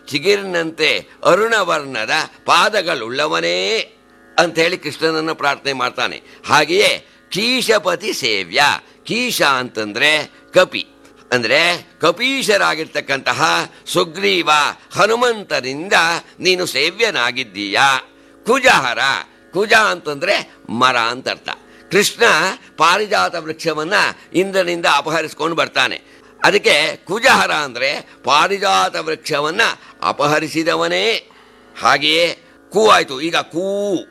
ಚಿಗಿರಿನಂತೆ ಅರುಣವರ್ಣದ ಪಾದಗಳುಳ್ಳವನೇ ಅಂತ ಹೇಳಿ ಕೃಷ್ಣನನ್ನು ಪ್ರಾರ್ಥನೆ ಮಾಡ್ತಾನೆ ಹಾಗೆಯೇ ಕೀಶಪತಿ ಸೇವ್ಯ ಕೀಶ ಅಂತಂದ್ರೆ ಕಪಿ ಅಂದ್ರೆ ಕಪೀಶರಾಗಿರ್ತಕ್ಕಂತಹ ಸುಗ್ರೀವ ಹನುಮಂತರಿಂದ ನೀನು ಸೇವ್ಯನಾಗಿದ್ದೀಯಾ ಕುಜಹರ ಕುಜ ಅಂತಂದ್ರೆ ಮರ ಅಂತ ಅರ್ಥ ಕೃಷ್ಣ ಪಾರಿಜಾತ ವೃಕ್ಷವನ್ನ ಇಂದ್ರನಿಂದ ಅಪಹರಿಸ್ಕೊಂಡು ಬರ್ತಾನೆ ಅದಕ್ಕೆ ಕುಜಹರ ಅಂದ್ರೆ ಪಾರಿಜಾತ ವೃಕ್ಷವನ್ನ ಅಪಹರಿಸಿದವನೇ ಹಾಗೆಯೇ ಕೂ ಆಯ್ತು ಈಗ ಕೂ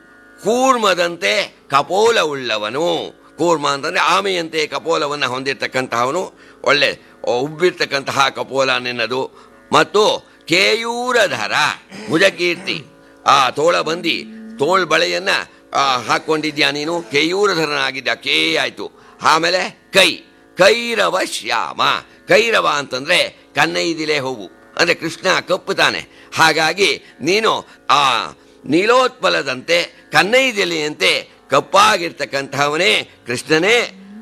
ಕೂರ್ಮದಂತೆ ಕಪೋಲ ಉಳ್ಳವನು ಕೂರ್ಮ ಅಂತಂದ್ರೆ ಆಮೆಯಂತೆ ಕಪೋಲವನ್ನು ಹೊಂದಿರತಕ್ಕಂತಹವನು ಒಳ್ಳೆ ಉಬ್ಬಿರ್ತಕ್ಕಂತಹ ಕಪೋಲ ನೆನ್ನದು ಮತ್ತು ಕೇಯೂರಧರ ಭುಜಕೀರ್ತಿ ಆ ತೋಳ ಬಂದಿ ತೋಳ್ ಬಳೆಯನ್ನ ಆ, ಹಾಕೊಂಡಿದ್ಯಾ ನೀನು ಕೇಯೂರಧರನಾಗಿದ್ದ ಕೇ ಆಯ್ತು ಆಮೇಲೆ ಕೈ ಕೈರವ ಶ್ಯಾಮ ಕೈರವ ಅಂತಂದ್ರೆ ಕನ್ನೈದಿಲೆ ಹೂವು ಅಂದ್ರೆ ಕೃಷ್ಣ ಕಪ್ಪು ತಾನೆ ಹಾಗಾಗಿ ನೀನು ಆ ನೀಲೋತ್ಪಲದಂತೆ ಕನ್ನೈದೆಲೆಯಂತೆ ಕಪ್ಪಾಗಿರ್ತಕ್ಕಂಥವನೇ ಕೃಷ್ಣನೇ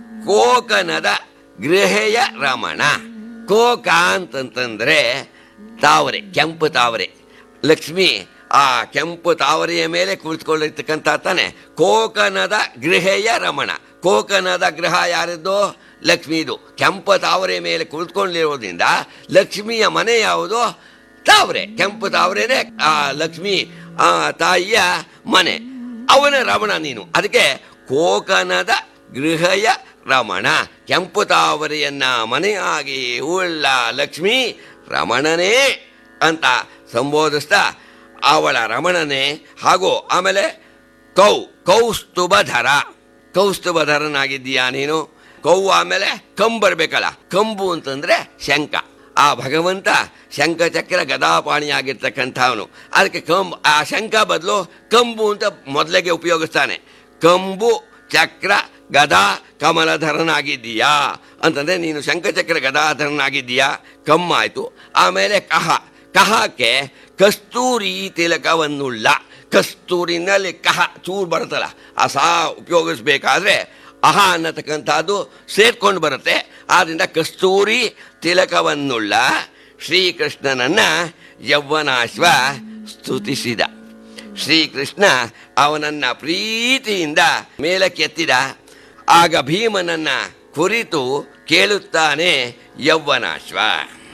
ಕೋಕನದ ಗೃಹೆಯ ರಮಣ ಕೋಕ ಅಂತಂತಂದ್ರೆ ತಾವರೆ ಕೆಂಪು ತಾವರೆ ಲಕ್ಷ್ಮಿ ಆ ಕೆಂಪು ತಾವರೆಯ ಮೇಲೆ ಕುಳಿತುಕೊಂಡಿರ್ತಕ್ಕಂಥ ತಾನೆ ಕೋಕನದ ಗೃಹೆಯ ರಮಣ ಕೋಕನದ ಗೃಹ ಯಾರದ್ದು ಲಕ್ಷ್ಮೀದು ಕೆಂಪು ತಾವರೆ ಮೇಲೆ ಕುಳಿತುಕೊಂಡಿರೋದ್ರಿಂದ ಲಕ್ಷ್ಮಿಯ ಮನೆ ಯಾವುದು ತಾವರೆ ಕೆಂಪು ತಾವರೆನೇ ಆ ಲಕ್ಷ್ಮಿ ಆ ತಾಯಿಯ ಮನೆ ಅವನ ರಮಣ ನೀನು ಅದಕ್ಕೆ ಕೋಕನದ ಗೃಹಯ ರಮಣ ಕೆಂಪು ತಾವರೆಯನ್ನ ಮನೆಯಾಗಿ ಉಳ್ಳ ಲಕ್ಷ್ಮಿ ರಮಣನೇ ಅಂತ ಸಂಬೋಧಿಸ್ತಾ ಅವಳ ರಮಣನೆ ಹಾಗೂ ಆಮೇಲೆ ಕೌ ಕೌಸ್ತುಭಧರ ಕೌಸ್ತುಭಧರನಾಗಿದ್ದೀಯಾ ನೀನು ಕೌ ಆಮೇಲೆ ಕಂಬ್ ಬರ್ಬೇಕಲ್ಲ ಕಂಬು ಅಂತಂದ್ರೆ ಶಂಕ ಆ ಭಗವಂತ ಶಂಖ ಚಕ್ರ ಗದಾಪಾಣಿಯಾಗಿರ್ತಕ್ಕಂಥವನು ಅದಕ್ಕೆ ಕಂಬ್ ಆ ಶಂಖ ಬದಲು ಕಂಬು ಅಂತ ಮೊದಲಿಗೆ ಉಪಯೋಗಿಸ್ತಾನೆ ಕಂಬು ಚಕ್ರ ಗದಾ ಕಮಲಧರನಾಗಿದ್ದೀಯಾ ಅಂತಂದ್ರೆ ನೀನು ಶಂಖಚಕ್ರ ಗದಾಧರನಾಗಿದ್ದೀಯಾ ಕಮ್ಮಾಯ್ತು ಆಮೇಲೆ ಕಹ ಕಹಕ್ಕೆ ಕಸ್ತೂರಿ ತಿಲಕವನ್ನುಳ್ಳ ಕಸ್ತೂರಿನಲ್ಲಿ ಕಹ ಚೂರು ಬರುತ್ತಲ್ಲ ಆ ಸಾ ಉಪಯೋಗಿಸ್ಬೇಕಾದ್ರೆ ಅಹ ಅನ್ನತಕ್ಕಂಥದ್ದು ಸೇರ್ಕೊಂಡು ಬರುತ್ತೆ ಆದ್ರಿಂದ ಕಸ್ತೂರಿ ತಿಲಕವನ್ನುಳ್ಳ ಶ್ರೀಕೃಷ್ಣನನ್ನ ಯೌವನಾಶ್ವ ಸ್ತುತಿಸಿದ ಶ್ರೀಕೃಷ್ಣ ಅವನನ್ನ ಪ್ರೀತಿಯಿಂದ ಮೇಲಕ್ಕೆತ್ತಿದ ಆಗ ಭೀಮನನ್ನ ಕುರಿತು ಕೇಳುತ್ತಾನೆ ಯೌವನಾಶ್ವ